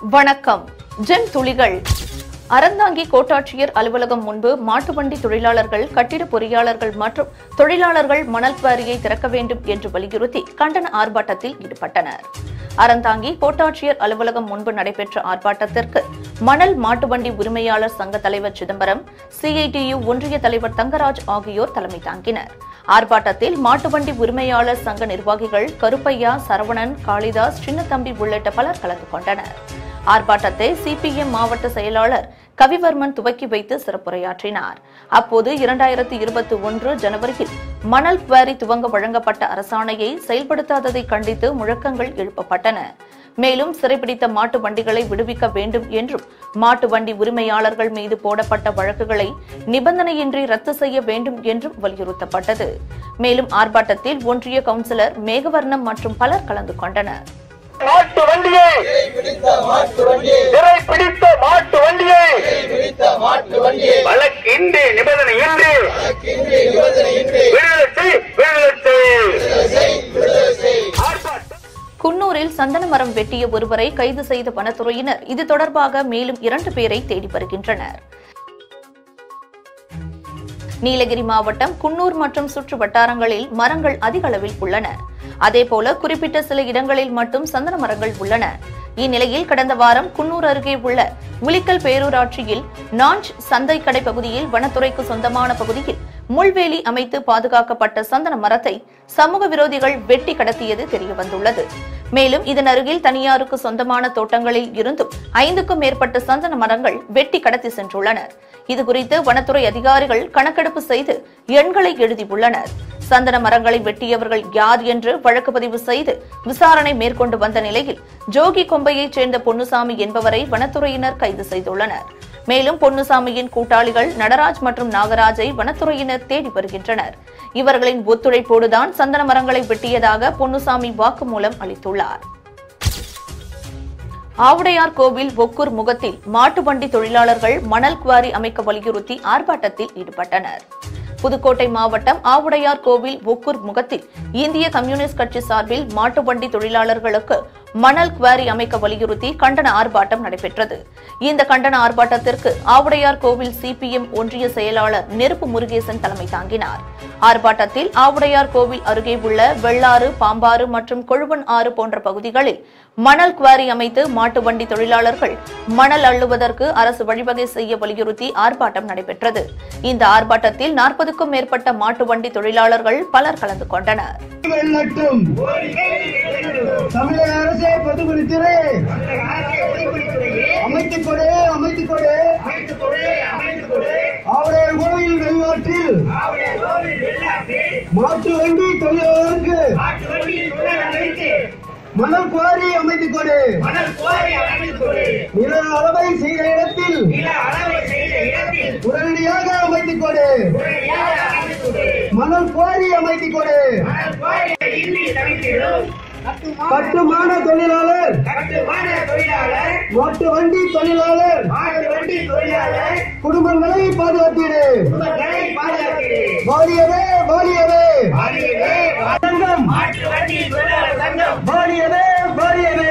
வணக்கம் ஜெம் துளிகள் அறந்தாங்கி கோட்டாட்சியர் அலுவலகம் முன்பு மாட்டுவண்டி தொழிலாளர்கள் கட்டிட பொறியாளர்கள் மற்றும் தொழிலாளர்கள் மணல் குவாரியை திறக்க வேண்டும் என்று வலியுறுத்தி கண்டன ஆர்ப்பாட்டத்தில் ஈடுபட்டனர் அறந்தாங்கி கோட்டாட்சியர் அலுவலகம் முன்பு நடைபெற்ற ஆர்ப்பாட்டத்திற்கு மணல் மாட்டுவண்டி உரிமையாளர் சங்க தலைவர் சிதம்பரம் சிஐடியு ஒன்றிய தலைவர் தங்கராஜ் ஆகியோர் தலைமை தாங்கினர் ஆர்ப்பாட்டத்தில் மாட்டுவண்டி உரிமையாளர் சங்க நிர்வாகிகள் கருப்பையா சரவணன் காளிதாஸ் சின்னத்தம்பி உள்ளிட்ட பலர் கலந்து கொண்டனர் ஆர்ப்பாட்டத்தை சிபிஎம் மாவட்ட செயலாளர் கவிவர்மன் துவக்கி வைத்து சிறப்புரையாற்றினார் அப்போது இரண்டாயிரத்தி இருபத்தி ஒன்று ஜனவரியில் மணல் குவாரி துவங்க வழங்கப்பட்ட அரசாணையை செயல்படுத்தாததை கண்டித்து முழக்கங்கள் எழுப்பப்பட்டன மேலும் சிறைபிடித்த மாட்டு வண்டிகளை விடுவிக்க வேண்டும் என்றும் மாட்டு வண்டி உரிமையாளர்கள் மீது போடப்பட்ட வழக்குகளை நிபந்தனையின்றி ரத்து செய்ய வேண்டும் என்றும் வலியுறுத்தப்பட்டது மேலும் ஆர்ப்பாட்டத்தில் ஒன்றிய கவுன்சிலர் மேகவர்ணம் மற்றும் பலர் கலந்து கொண்டனர் மாட்டு வண்டியை சிறை பிடித்த மாட்டு வண்டியை வழக்கின்றி நிபந்தனை இன்றி விடுதலை செய் விடுதலை செய் ஆர்ப்பாட்டம் குன்னூரில் சந்தன மரம் வெட்டிய ஒருவரை கைது செய்த வனத்துறையினர் இது தொடர்பாக மேலும் இரண்டு பேரை தேடி வருகின்றனர் நீலகிரி மாவட்டம் குன்னூர் மற்றும் சுற்று வட்டாரங்களில் மரங்கள் அதிக அளவில் உள்ளன அதேபோல குறிப்பிட்ட சில இடங்களில் மட்டும் சந்தன மரங்கள் உள்ளன இந்நிலையில் கடந்த வாரம் குன்னூர் அருகே உள்ள உலிக்கல் பேரூராட்சியில் நாஞ்ச் சந்தை கடை பகுதியில் வனத்துறைக்கு சொந்தமான பகுதியில் முள்வேலி அமைத்து பாதுகாக்கப்பட்ட சந்தன மரத்தை சமூக விரோதிகள் வெட்டி கடத்தியது தெரியவந்துள்ளது மேலும் இதன் அருகில் தனியாருக்கு சொந்தமான தோட்டங்களில் இருந்தும் ஐந்துக்கும் மேற்பட்ட சந்தன மரங்கள் வெட்டி கடத்தி சென்றுள்ளனர் இதுகுறித்து வனத்துறை அதிகாரிகள் கணக்கெடுப்பு செய்து எண்களை எழுதியுள்ளனர் சந்தன மரங்களை வெட்டியவர்கள் யார் என்று வழக்கு பதிவு செய்து விசாரணை மேற்கொண்டு வந்த நிலையில் ஜோகி கொம்பையைச் சேர்ந்த பொன்னுசாமி என்பவரை வனத்துறையினர் கைது செய்துள்ளனர் மேலும் பொன்னுசாமியின் கூட்டாளிகள் நடராஜ் மற்றும் நாகராஜை வனத்துறையினர் தேடி வருகின்றனர் இவர்களின் ஒத்துழைப்போடுதான் சந்தன மரங்களை வெட்டியதாக பொன்னுசாமி வாக்குமூலம் அளித்துள்ளார் ஆவுடையார் கோவில் ஒக்கூர் முகத்தில் மாட்டு வண்டி தொழிலாளர்கள் மணல் குவாரி அமைக்க வலியுறுத்தி ஆர்ப்பாட்டத்தில் ஈடுபட்டனர் புதுக்கோட்டை மாவட்டம் ஆவுடையார் கோவில் ஒக்கூர் முகத்தில் இந்திய கம்யூனிஸ்ட் கட்சி சார்பில் மாட்டு வண்டி தொழிலாளர்களுக்கு மணல் குவாரி அமைக்க வலியுறுத்தி கண்டன ஆர்ப்பாட்டம் நடைபெற்றது இந்த கண்டன ஆர்ப்பாட்டத்திற்கு ஆவுடையார் கோவில் சிபிஎம் ஒன்றிய செயலாளர் நெருப்பு முருகேசன் தலைமை தாங்கினார் ஆர்ப்பாட்டத்தில் ஆவுடையார் கோவில் அருகே உள்ள வெள்ளாறு பாம்பாறு மற்றும் கொழுவன் ஆறு போன்ற பகுதிகளில் மணல் குவாரி அமைத்து மாட்டு வண்டி தொழிலாளர்கள் மணல் அள்ளுவதற்கு அரசு வழிவகை செய்ய வலியுறுத்தி ஆர்ப்பாட்டம் நடைபெற்றது இந்த ஆர்ப்பாட்டத்தில் நாற்பதுக்கும் மேற்பட்ட மாட்டு வண்டி தொழிலாளர்கள் பலர் கலந்து கொண்டனர் வெள்ளட்டும் தமிழக அரசே பொதுக்குழுத்துறை அமைத்துக் கொடு அமைத்துக் கொடு அவருடைய கோவில் வெளிநாட்டில் மாட்டு வண்டி தொழிலாளருக்கு மணல் குவாரி அமைத்துக் கொடு நில அளவை செய்த இடத்தில் உடனடியாக அமைத்துக் கொடு மணல் குவாரி அமைத்துக் கொடு கட்டுமான தொழிலாளர் மாட்டு வண்டி தொழிலாளர் குடும்பங்களை பாதுகாத்தீடு வாலியவே வாலியவே சங்கம் வாலியவே வாலியவே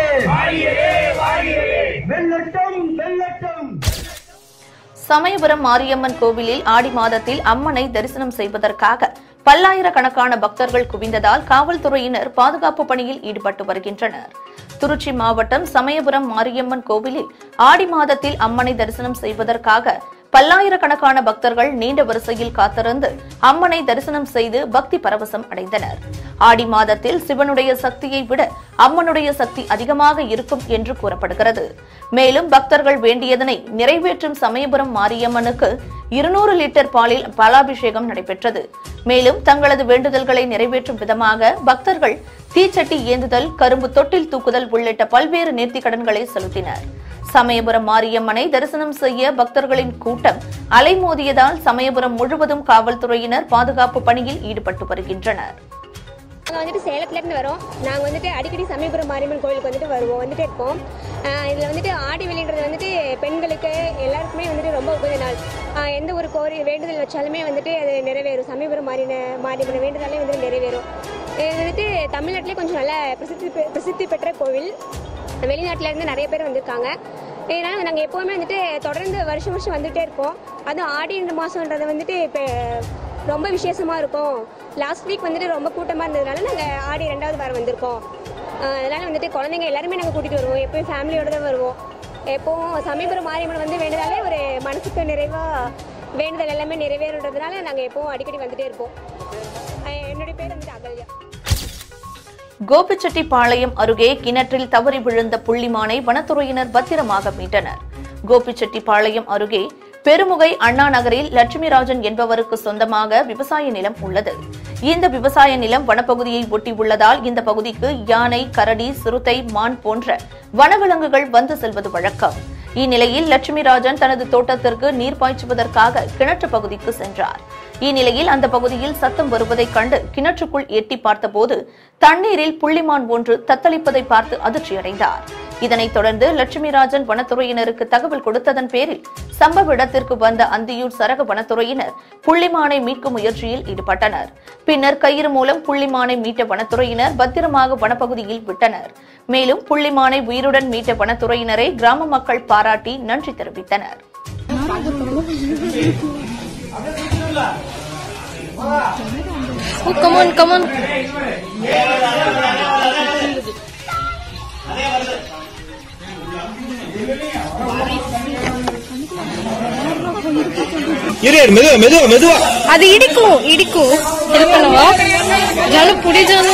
வெள்ளட்டம் வெள்ளட்டம் சமயபுரம் மாரியம்மன் கோவிலில் ஆடி மாதத்தில் அம்மனை தரிசனம் செய்வதற்காக பல்லாயிரக்கணக்கான பக்தர்கள் குவிந்ததால் காவல்துறையினர் பாதுகாப்பு பணியில் ஈடுபட்டு வருகின்றனர் திருச்சி மாவட்டம் சமயபுரம் மாரியம்மன் கோவிலில் ஆடி மாதத்தில் அம்மனை தரிசனம் செய்வதற்காக பல்லாயிரக்கணக்கான பக்தர்கள் நீண்ட வரிசையில் காத்திருந்து அம்மனை தரிசனம் செய்து பக்தி பரவசம் அடைந்தனர் ஆடி மாதத்தில் சிவனுடைய சக்தியை விட அம்மனுடைய சக்தி அதிகமாக இருக்கும் என்று கூறப்படுகிறது மேலும் பக்தர்கள் வேண்டியதனை நிறைவேற்றும் சமயபுரம் மாரியம்மனுக்கு இருநூறு லிட்டர் பாலில் பாலாபிஷேகம் நடைபெற்றது மேலும் தங்களது வேண்டுதல்களை நிறைவேற்றும் விதமாக பக்தர்கள் தீச்சட்டி ஏந்துதல் கரும்பு தொட்டில் தூக்குதல் உள்ளிட்ட பல்வேறு நேர்த்திக்கடன்களை செலுத்தினர் சமயபுரம் மாரியம்மனை தரிசனம் செய்ய பக்தர்களின் கூட்டம் அலைமோதியதால் சமயபுரம் முழுவதும் காவல்துறையினர் பாதுகாப்பு பணியில் ஈடுபட்டு வருகின்றனர் நாங்கள் வந்துட்டு சேலத்துலேருந்து வரோம் நாங்கள் வந்துட்டு அடிக்கடி சமயபுரம் மாரியம்மன் கோயிலுக்கு வந்துட்டு வருவோம் வந்துட்டு இருப்போம் இதில் வந்துட்டு ஆடி வெளின்றது வந்துட்டு பெண்களுக்கு எல்லாருக்குமே வந்துட்டு ரொம்ப உகந்த நாள் ஆஹ் எந்த ஒரு கோரி வேண்டுதல் வச்சாலுமே வந்துட்டு அது நிறைவேறும் சமயபுரம் மாறின மாரியம்மன் வேண்டுதலே வந்துட்டு நிறைவேறும் இது வந்துட்டு தமிழ்நாட்டிலே கொஞ்சம் நல்ல பிரசித்தி பெ- பிரசித்தி பெற்ற கோவில் வெளிநாட்டுல இருந்து நிறைய பேர் வந்திருக்காங்க இதனால நாங்கள் எப்போவுமே வந்துட்டு தொடர்ந்து வருஷம் வருஷம் வந்துட்டே இருக்கோம் அதுவும் ஆடி மாதம்ன்றது வந்துட்டு இப்போ ரொம்ப விசேஷமா இருக்கும் லாஸ்ட் வீக் வந்துட்டு ரொம்ப கூட்டமாக இருந்ததுனால நாங்கள் ஆடி ரெண்டாவது வாரம் வந்திருக்கோம் அஹ் அதனால வந்துட்டு குழந்தைங்க எல்லாருமே நாங்கள் கூட்டிகிட்டு வருவோம் எப்பயும் ஃபேமிலியோட தான் வருவோம் எப்போவும் சமீபுரம் மாரியம்மன் வந்து வேண்டுதாலே ஒரு மனசுக்கு நிறைவாக வேண்டுதல் எல்லாமே நிறைவேறுன்றதுனால நாங்கள் எப்போவும் அடிக்கடி வந்துட்டே இருப்போம் அஹ் என்னுடைய பேர் வந்துட்டு அகல்யா கோபிச்செட்டிப்பாளையம் அருகே கிணற்றில் தவறி விழுந்த புள்ளிமானை வனத்துறையினர் பத்திரமாக மீட்டனர் கோபிச்செட்டிப்பாளையம் அருகே பெருமுகை அண்ணா நகரில் லட்சுமிராஜன் என்பவருக்கு சொந்தமாக விவசாய நிலம் உள்ளது இந்த விவசாய நிலம் வனப்பகுதியை ஒட்டி உள்ளதால் இந்த பகுதிக்கு யானை கரடி சிறுத்தை மான் போன்ற வனவிலங்குகள் வந்து செல்வது வழக்கம் இந்நிலையில் லட்சுமிராஜன் தனது தோட்டத்திற்கு நீர் பாய்ச்சுவதற்காக கிணற்று பகுதிக்கு சென்றார் இந்நிலையில் அந்த பகுதியில் சத்தம் வருவதைக் கண்டு கிணற்றுக்குள் எட்டி பார்த்தபோது தண்ணீரில் புள்ளிமான் ஒன்று தத்தளிப்பதை பார்த்து அதிர்ச்சியடைந்தார் இதனைத் தொடர்ந்து லட்சுமிராஜன் வனத்துறையினருக்கு தகவல் கொடுத்ததன் பேரில் சம்பவ இடத்திற்கு வந்த அந்தியூர் சரக வனத்துறையினர் புள்ளிமானை மீட்கும் முயற்சியில் ஈடுபட்டனர் பின்னர் கயிறு மூலம் புள்ளிமானை மீட்ட வனத்துறையினர் பத்திரமாக வனப்பகுதியில் விட்டனர் மேலும் புள்ளிமானை உயிருடன் மீட்ட வனத்துறையினரை கிராம மக்கள் பாராட்டி நன்றி தெரிவித்தனர் come on, come on. இரு இரு, மெதுவா மெதுவா மெதுவா அது இடிக்கும் இடிக்கும் இது பண்ணவா ஜானு புடி ஜானு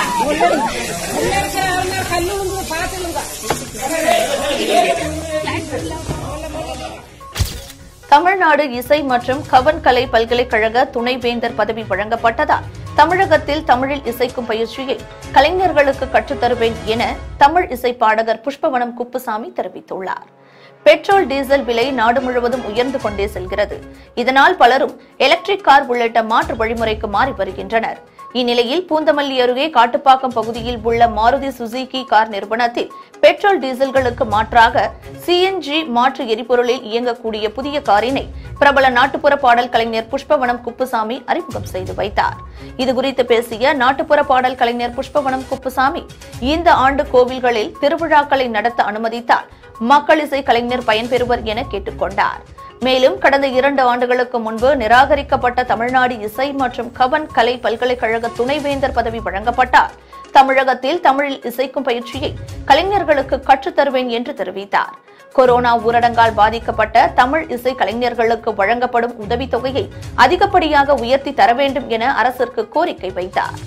தமிழ்நாடு இசை மற்றும் கவன் கலை பல்கலைக்கழக துணைவேந்தர் பதவி வழங்கப்பட்டதால் தமிழகத்தில் தமிழில் இசைக்கும் பயிற்சியை கலைஞர்களுக்கு கற்றுத்தருவேன் என தமிழ் இசை பாடகர் புஷ்பவனம் குப்புசாமி தெரிவித்துள்ளார் பெட்ரோல் டீசல் விலை நாடு முழுவதும் உயர்ந்து கொண்டே செல்கிறது இதனால் பலரும் எலக்ட்ரிக் கார் உள்ளிட்ட மாற்று வழிமுறைக்கு மாறி வருகின்றனர் இந்நிலையில் பூந்தமல்லி அருகே காட்டுப்பாக்கம் பகுதியில் உள்ள மாருதி சுசுகி கார் நிறுவனத்தில் பெட்ரோல் டீசல்களுக்கு மாற்றாக சிஎன்ஜி மாற்று எரிபொருளில் இயங்கக்கூடிய புதிய காரினை பிரபல நாட்டுப்புற பாடல் கலைஞர் புஷ்பவனம் குப்புசாமி அறிமுகம் செய்து வைத்தார் இதுகுறித்து பேசிய நாட்டுப்புற பாடல் கலைஞர் புஷ்பவனம் குப்புசாமி இந்த ஆண்டு கோவில்களில் திருவிழாக்களை நடத்த அனுமதித்தால் மக்கள் இசை கலைஞர் பயன்பெறுவர் என கேட்டுக்கொண்டார் மேலும் கடந்த இரண்டு ஆண்டுகளுக்கு முன்பு நிராகரிக்கப்பட்ட தமிழ்நாடு இசை மற்றும் கவன் கலை பல்கலைக்கழக துணைவேந்தர் பதவி வழங்கப்பட்டால் தமிழகத்தில் தமிழில் இசைக்கும் பயிற்சியை கலைஞர்களுக்கு கற்றுத்தருவேன் என்று தெரிவித்தார் கொரோனா ஊரடங்கால் பாதிக்கப்பட்ட தமிழ் இசை கலைஞர்களுக்கு வழங்கப்படும் உதவித்தொகையை அதிகப்படியாக உயர்த்தி தர வேண்டும் என அரசிற்கு கோரிக்கை வைத்தார்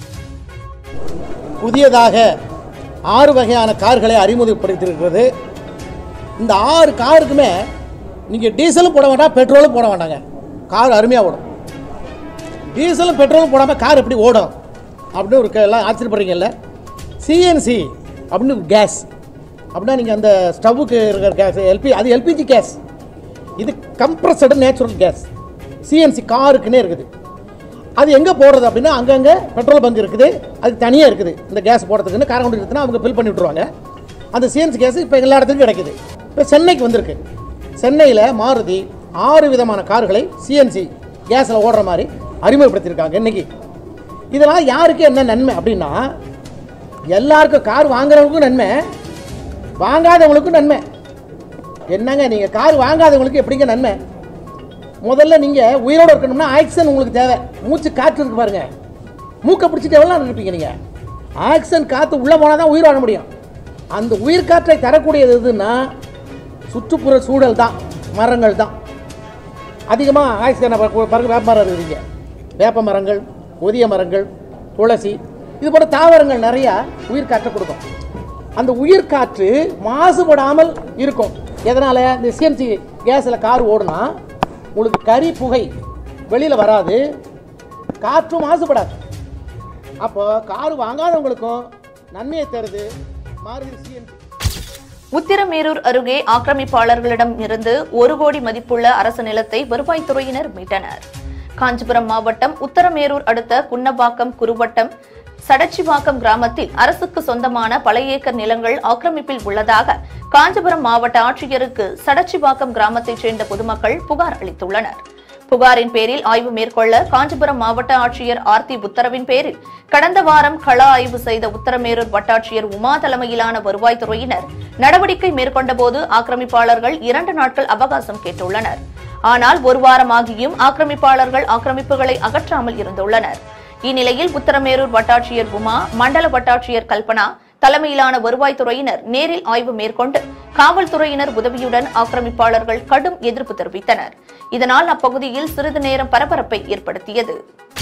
புதியதாக ஆறு வகையான கார்களை அறிமுகப்படுத்தியிருக்கிறது இந்த ஆறு காருக்குமே நீங்கள் டீசலும் போட வேண்டாம் பெட்ரோலும் போட வேண்டாங்க கார் அருமையாக ஓடும் டீசலும் பெட்ரோலும் போடாமல் கார் எப்படி ஓடும் அப்படின்னு ஒரு க- எல்லாம் ஆச்சரியப்படுறீங்கல்ல சிஎன்சி அப்படின்னு ஒரு கேஸ் அப்படின்னா நீங்கள் அந்த ஸ்டவ்வுக்கு இருக்கிற கேஸ் எல்பி அது எல்பிஜி கேஸ் இது கம்ப்ரஸடு நேச்சுரல் கேஸ் சிஎன்சி காருக்குன்னே இருக்குது அது எங்கே போடுறது அப்படின்னா அங்கங்கே பெட்ரோல் பங்க் இருக்குது அது தனியாக இருக்குது இந்த கேஸ் போடுறதுக்குன்னு காரக்குடி இருக்குன்னா அவங்க ஃபில் பண்ணி விட்ருவாங்க அந்த சிஎன்சி கேஸ் இப்போ எல்லா இடத்துலையும் கிடைக்குது இப்போ சென்னைக்கு வந்திருக்கு சென்னையில் மாருதி ஆறு விதமான கார்களை சிஎன்சி கேஸில் ஓடுற மாதிரி அறிமுகப்படுத்தியிருக்காங்க இன்னைக்கு இதனால் யாருக்கு என்ன நன்மை அப்படின்னா எல்லாருக்கும் கார் வாங்குறவங்களுக்கும் நன்மை வாங்காதவங்களுக்கும் நன்மை என்னங்க நீங்கள் கார் வாங்காதவங்களுக்கு எப்படிங்க நன்மை முதல்ல நீங்கள் உயிரோடு இருக்கணும்னா ஆக்சிஜன் உங்களுக்கு தேவை மூச்சு காற்று இருக்கு பாருங்க மூக்கை பிடிச்சிட்டு எவ்வளோ நேரம் இருப்பீங்க நீங்கள் ஆக்சிஜன் காற்று உள்ளே போனால் தான் உயிர் வாழ முடியும் அந்த உயிர் காற்றை தரக்கூடியது எதுன்னா சுற்றுப்புற சூழல் தான் மரங்கள் தான் அதிகமாக ஆக்சிஜனை பாருங்க வேப்ப மரம் இருக்குதுங்க வேப்ப மரங்கள் ஒதிய மரங்கள் துளசி இது போன்ற தாவரங்கள் நிறையா உயிர் காற்றை கொடுக்கும் அந்த உயிர் காற்று மாசுபடாமல் இருக்கும் எதனால் இந்த சிஎம்சி கேஸில் கார் ஓடுனா உங்களுக்கு கரி புகை வெளியில் வராது காற்றும் மாசுபடாது அப்போ கார் வாங்காதவங்களுக்கும் நன்மையை தருது மாருதி சிஎன்சி உத்திரமேரூர் அருகே ஆக்கிரமிப்பாளர்களிடம் இருந்து ஒரு கோடி மதிப்புள்ள அரசு நிலத்தை வருவாய்த்துறையினர் மீட்டனர் காஞ்சிபுரம் மாவட்டம் உத்தரமேரூர் அடுத்த குன்னபாக்கம் குருவட்டம் சடச்சிவாக்கம் கிராமத்தில் அரசுக்கு சொந்தமான பல ஏக்கர் நிலங்கள் ஆக்கிரமிப்பில் உள்ளதாக காஞ்சிபுரம் மாவட்ட ஆட்சியருக்கு சடச்சிவாக்கம் கிராமத்தைச் சேர்ந்த பொதுமக்கள் புகார் அளித்துள்ளனர் புகாரின் பேரில் ஆய்வு மேற்கொள்ள காஞ்சிபுரம் மாவட்ட ஆட்சியர் ஆர்த்தி உத்தரவின் பேரில் கடந்த வாரம் கள ஆய்வு செய்த உத்தரமேரூர் வட்டாட்சியர் உமா தலைமையிலான வருவாய்த்துறையினர் நடவடிக்கை மேற்கொண்டபோது ஆக்கிரமிப்பாளர்கள் இரண்டு நாட்கள் அவகாசம் கேட்டுள்ளனர் ஆனால் ஒரு வாரமாகியும் ஆக்கிரமிப்பாளர்கள் ஆக்கிரமிப்புகளை அகற்றாமல் இருந்துள்ளனர் இந்நிலையில் உத்தரமேரூர் வட்டாட்சியர் உமா மண்டல வட்டாட்சியர் கல்பனா தலைமையிலான வருவாய்த்துறையினர் நேரில் ஆய்வு மேற்கொண்டு காவல்துறையினர் உதவியுடன் ஆக்கிரமிப்பாளர்கள் கடும் எதிர்ப்பு தெரிவித்தனர் இதனால் அப்பகுதியில் சிறிது நேரம் பரபரப்பை ஏற்படுத்தியது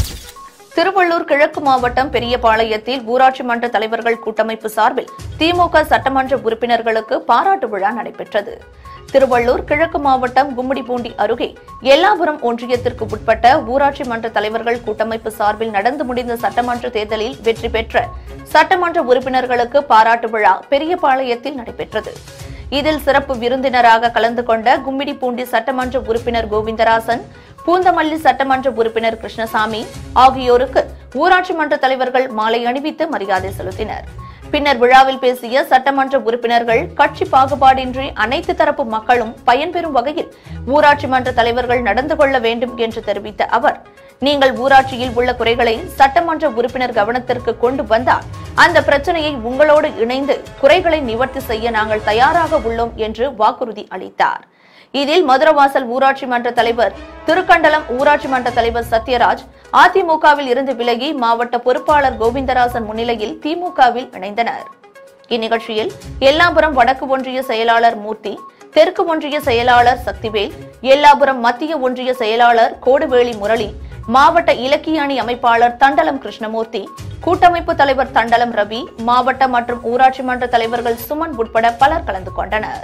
திருவள்ளூர் கிழக்கு மாவட்டம் பெரியபாளையத்தில் ஊராட்சி மன்ற தலைவர்கள் கூட்டமைப்பு சார்பில் திமுக சட்டமன்ற உறுப்பினர்களுக்கு பாராட்டு விழா நடைபெற்றது திருவள்ளூர் கிழக்கு மாவட்டம் கும்மிடிப்பூண்டி அருகே எல்லாபுரம் ஒன்றியத்திற்கு உட்பட்ட ஊராட்சி மன்ற தலைவர்கள் கூட்டமைப்பு சார்பில் நடந்து முடிந்த சட்டமன்ற தேர்தலில் வெற்றி பெற்ற சட்டமன்ற உறுப்பினர்களுக்கு பாராட்டு விழா பெரியபாளையத்தில் நடைபெற்றது இதில் சிறப்பு விருந்தினராக கலந்து கொண்ட கும்மிடிப்பூண்டி சட்டமன்ற உறுப்பினர் கோவிந்தராசன் பூந்தமல்லி சட்டமன்ற உறுப்பினர் கிருஷ்ணசாமி ஆகியோருக்கு ஊராட்சி மன்ற தலைவர்கள் மாலை அணிவித்து மரியாதை செலுத்தினர் பின்னர் விழாவில் பேசிய சட்டமன்ற உறுப்பினர்கள் கட்சி பாகுபாடின்றி அனைத்து தரப்பு மக்களும் பயன்பெறும் வகையில் ஊராட்சி மன்ற தலைவர்கள் நடந்து கொள்ள வேண்டும் என்று தெரிவித்த அவர் நீங்கள் ஊராட்சியில் உள்ள குறைகளை சட்டமன்ற உறுப்பினர் கவனத்திற்கு கொண்டு வந்தால் அந்த பிரச்சனையை உங்களோடு இணைந்து குறைகளை நிவர்த்தி செய்ய நாங்கள் தயாராக உள்ளோம் என்று வாக்குறுதி அளித்தார் இதில் மதுரவாசல் ஊராட்சி மன்ற தலைவர் திருக்கண்டலம் ஊராட்சி மன்ற தலைவர் சத்யராஜ் அதிமுகவில் இருந்து விலகி மாவட்ட பொறுப்பாளர் கோவிந்தராசன் முன்னிலையில் திமுகவில் இணைந்தனர் இந்நிகழ்ச்சியில் எல்லாபுரம் வடக்கு ஒன்றிய செயலாளர் மூர்த்தி தெற்கு ஒன்றிய செயலாளர் சக்திவேல் எல்லாபுரம் மத்திய ஒன்றிய செயலாளர் கோடுவேலி முரளி மாவட்ட இலக்கிய அணி அமைப்பாளர் தண்டலம் கிருஷ்ணமூர்த்தி கூட்டமைப்பு தலைவர் தண்டலம் ரவி மாவட்ட மற்றும் ஊராட்சி மன்ற தலைவர்கள் சுமன் உட்பட பலர் கலந்து கொண்டனர்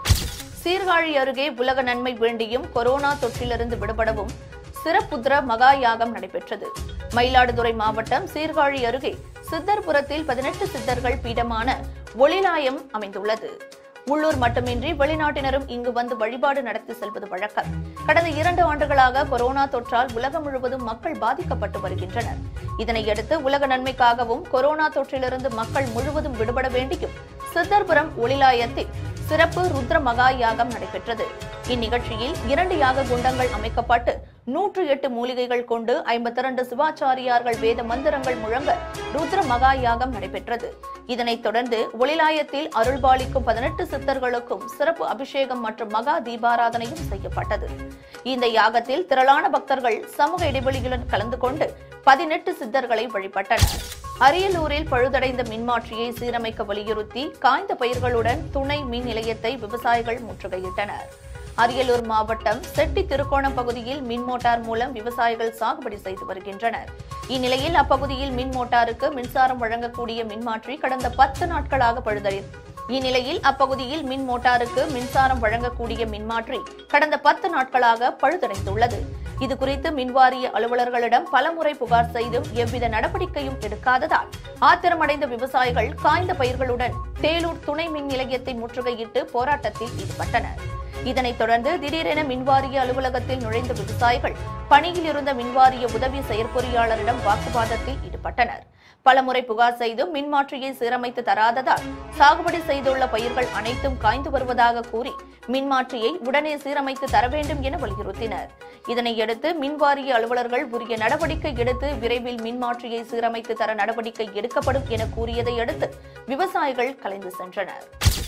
சீர்காழி அருகே உலக நன்மை வேண்டியும் கொரோனா தொற்றிலிருந்து விடுபடவும் சிறப்புத்திர மகா யாகம் நடைபெற்றது மயிலாடுதுறை மாவட்டம் சீர்காழி அருகே சித்தர்புரத்தில் பதினெட்டு சித்தர்கள் பீடமான ஒளிலாயம் அமைந்துள்ளது உள்ளூர் மட்டுமின்றி வெளிநாட்டினரும் இங்கு வந்து வழிபாடு நடத்தி செல்வது வழக்கம் கடந்த இரண்டு ஆண்டுகளாக கொரோனா தொற்றால் உலகம் முழுவதும் மக்கள் பாதிக்கப்பட்டு வருகின்றனர் இதனையடுத்து உலக நன்மைக்காகவும் கொரோனா தொற்றிலிருந்து மக்கள் முழுவதும் விடுபட வேண்டியும் சித்தர்புரம் ஒளிலாயத்தில் சிறப்பு ருத்ர மகா யாகம் நடைபெற்றது இந்நிகழ்ச்சியில் இரண்டு யாக குண்டங்கள் அமைக்கப்பட்டு நூற்று எட்டு மூலிகைகள் கொண்டு ஐம்பத்தி இரண்டு சிவாச்சாரியார்கள் வேத மந்திரங்கள் முழங்க ருத்ர மகா யாகம் நடைபெற்றது இதனைத் தொடர்ந்து ஒளிலாயத்தில் அருள்பாலிக்கும் பதினெட்டு சித்தர்களுக்கும் சிறப்பு அபிஷேகம் மற்றும் மகா தீபாராதனையும் செய்யப்பட்டது இந்த யாகத்தில் திரளான பக்தர்கள் சமூக இடைவெளியுடன் கலந்து கொண்டு பதினெட்டு சித்தர்களை வழிபட்டனர் அரியலூரில் பழுதடைந்த மின்மாற்றியை சீரமைக்க வலியுறுத்தி காய்ந்த பயிர்களுடன் துணை மின் நிலையத்தை விவசாயிகள் முற்றுகையிட்டனர் அரியலூர் மாவட்டம் செட்டி திருக்கோணம் பகுதியில் மின் மோட்டார் மூலம் விவசாயிகள் சாகுபடி செய்து வருகின்றனர் இந்நிலையில் அப்பகுதியில் மின் மோட்டாருக்கு மின்சாரம் வழங்கக்கூடிய மின்மாற்றி கடந்த பத்து நாட்களாக பழுதடை இந்நிலையில் அப்பகுதியில் மின் மோட்டாருக்கு மின்சாரம் வழங்கக்கூடிய மின்மாற்றி கடந்த பத்து நாட்களாக பழுதடைந்துள்ளது இதுகுறித்து மின்வாரிய அலுவலர்களிடம் பலமுறை புகார் செய்தும் எவ்வித நடவடிக்கையும் எடுக்காததால் ஆத்திரமடைந்த விவசாயிகள் காய்ந்த பயிர்களுடன் தேலூர் துணை மின் நிலையத்தை முற்றுகையிட்டு போராட்டத்தில் ஈடுபட்டனர் இதனைத் தொடர்ந்து திடீரென மின்வாரிய அலுவலகத்தில் நுழைந்த விவசாயிகள் பணியில் இருந்த மின்வாரிய உதவி செயற்பொறியாளரிடம் வாக்குவாதத்தில் ஈடுபட்டனர் பலமுறை புகார் செய்தும் மின்மாற்றியை சீரமைத்து தராததால் சாகுபடி செய்துள்ள பயிர்கள் அனைத்தும் காய்ந்து வருவதாக கூறி மின்மாற்றியை உடனே சீரமைத்து தர வேண்டும் என வலியுறுத்தினர் இதனையடுத்து மின்வாரிய அலுவலர்கள் உரிய நடவடிக்கை எடுத்து விரைவில் மின்மாற்றியை சீரமைத்து தர நடவடிக்கை எடுக்கப்படும் என கூறியதை அடுத்து விவசாயிகள் கலைந்து சென்றனர்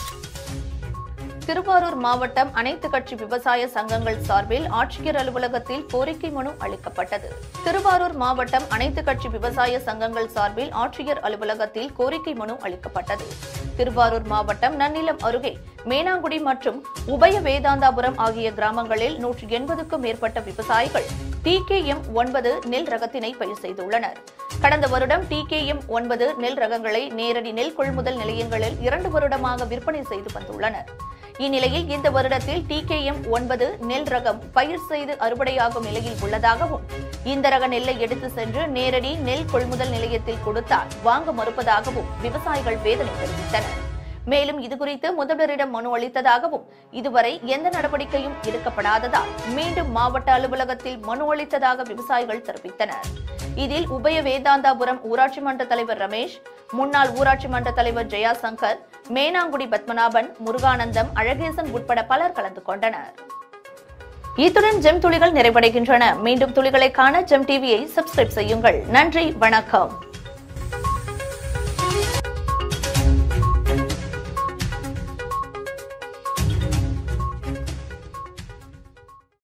திருவாரூர் மாவட்டம் அனைத்து கட்சி விவசாய சங்கங்கள் சார்பில் ஆட்சியர் அலுவலகத்தில் கோரிக்கை மனு அளிக்கப்பட்டது திருவாரூர் மாவட்டம் அனைத்து கட்சி விவசாய சங்கங்கள் சார்பில் ஆட்சியர் அலுவலகத்தில் கோரிக்கை மனு அளிக்கப்பட்டது திருவாரூர் மாவட்டம் நன்னிலம் அருகே மேனாங்குடி மற்றும் உபய வேதாந்தாபுரம் ஆகிய கிராமங்களில் நூற்றி எண்பதுக்கும் மேற்பட்ட விவசாயிகள் டிகேஎம் ஒன்பது நெல் ரகத்தினை பயிர் செய்துள்ளனர் கடந்த வருடம் டிகேஎம் ஒன்பது நெல் ரகங்களை நேரடி நெல் கொள்முதல் நிலையங்களில் இரண்டு வருடமாக விற்பனை செய்து வந்துள்ளனர் இந்நிலையில் இந்த வருடத்தில் டிகேஎம் ஒன்பது நெல் ரகம் பயிர் செய்து அறுவடையாகும் நிலையில் உள்ளதாகவும் இந்த ரக நெல்லை எடுத்து சென்று நேரடி நெல் கொள்முதல் நிலையத்தில் கொடுத்தால் வாங்க மறுப்பதாகவும் விவசாயிகள் வேதனை தெரிவித்தனர் மேலும் இதுகுறித்து முதல்வரிடம் மனு அளித்ததாகவும் இதுவரை எந்த நடவடிக்கையும் எடுக்கப்படாததால் மீண்டும் மாவட்ட அலுவலகத்தில் மனு அளித்ததாக விவசாயிகள் தெரிவித்தனர் இதில் உபய வேதாந்தாபுரம் ஊராட்சி மன்ற தலைவர் ரமேஷ் முன்னாள் ஊராட்சி மன்ற தலைவர் ஜெயா சங்கர் மேனாங்குடி பத்மநாபன் முருகானந்தம் அழகேசன் உட்பட பலர் கலந்து கொண்டனர் இத்துடன் ஜெம் துளிகள் நிறைவடைகின்றன மீண்டும் துளிகளை காண ஜெம் டிவியை சப்ஸ்கிரைப் செய்யுங்கள் நன்றி வணக்கம்